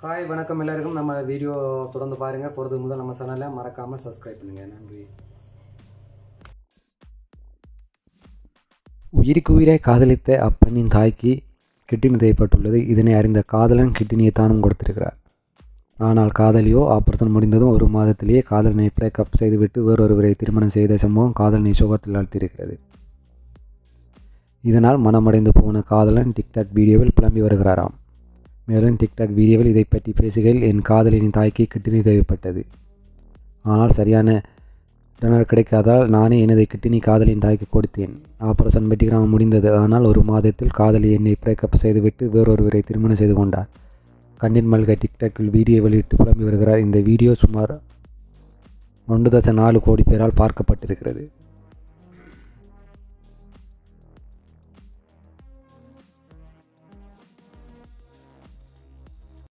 hi வணக்கம் எல்லாருக்கும் நம்ம வீடியோ தொடர்ந்து பாருங்கள் போகிறதுக்கு முதல் நம்ம சேனலை மறக்காமல் சப்ஸ்கிரைப் பண்ணுங்கள் நன்றி உயிருக்கு உயிரை காதலித்த அப்பெண்ணின் தாய்க்கு கிட்னி தேவைப்பட்டுள்ளது இதனை அறிந்த காதலன் கிட்னியை தானும் கொடுத்திருக்கிறார் ஆனால் காதலியோ ஆபரேஷன் முடிந்ததும் ஒரு மாதத்திலேயே காதலனை பிரேக்கப் செய்துவிட்டு வேறொருவரை திருமணம் செய்த சம்பவம் காதலனை சோகத்தில் ஆழ்த்தியிருக்கிறது இதனால் மனமடைந்து போன காதலன் டிக்டாக் வீடியோவில் புலம்பி வருகிறாராம் மேலும் டிக்டாக் வீடியோவில் இதை பற்றி பேசுகையில் என் காதலின் தாய்க்கு கிட்னி தேவைப்பட்டது ஆனால் சரியான டொனர் கிடைக்காதால் நானே எனது கிட்னி காதலின் தாய்க்கு கொடுத்தேன் ஆபரேஷன் வெற்றிகரமாக முடிந்தது ஆனால் ஒரு மாதத்தில் காதலி என்னை பிரேக்கப் செய்துவிட்டு வேறொருவரை திருமணம் செய்து கொண்டார் கண்ணின் மல்க டிக்டாக்கில் வீடியோ வெளியிட்டு புலம்பி வருகிறார் இந்த வீடியோ சுமார் ஒன்று தச நாலு கோடி பேரால் பார்க்கப்பட்டிருக்கிறது